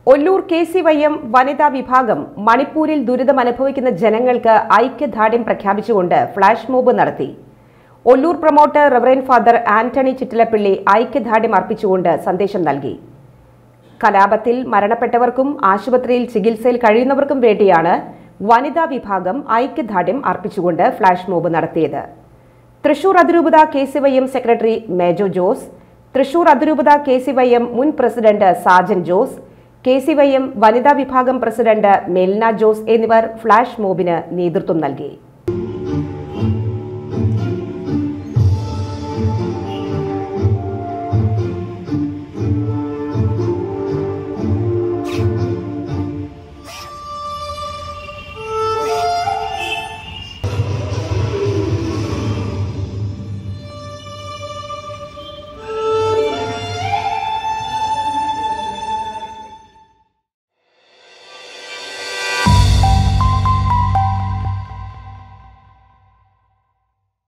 Ollur K C Y M വനിതാ വിഭാഗം മണിപ്പൂരിൽ ദുരിതം അനുഭവിക്കുന്ന ജനങ്ങൾക്ക് ഐക്യദാർഢ്യം പ്രഖ്യാപിച്ചുകൊണ്ട് ഫ്ളാഷ് മോബ് നടത്തി Ollur promoter reverend father Antony Chittilappilly ഐക്യദാർഢ്യം അർപ്പിച്ചുകൊണ്ട് സന്ദേശം നൽകി കലാപത്തിൽ മരണപ്പെട്ടവർക്കും ആശുപത്രിയിൽ ചികിത്സയിൽ കഴിയുന്നവർക്കും വേണ്ടിയാണ് വനിതാ വിഭാഗം ഐക്യദാർഢ്യം അർപ്പിച്ചുകൊണ്ട് ഫ്ളാഷ് മോബ് നടത്തിയത് തൃശൂർ അതിരൂപത K C Y M secretary Mejo Jose Thrissur അതിരൂപത കെ സി വൈ എം മുൻ president Sajan Jose K C Y M വനിതാ വിഭാഗം പ്രസിഡന്റ് മെൽന ജോസ് എന്നിവർ ഫ്ളാഷ് മോബിന് നേതൃത്വം നൽകി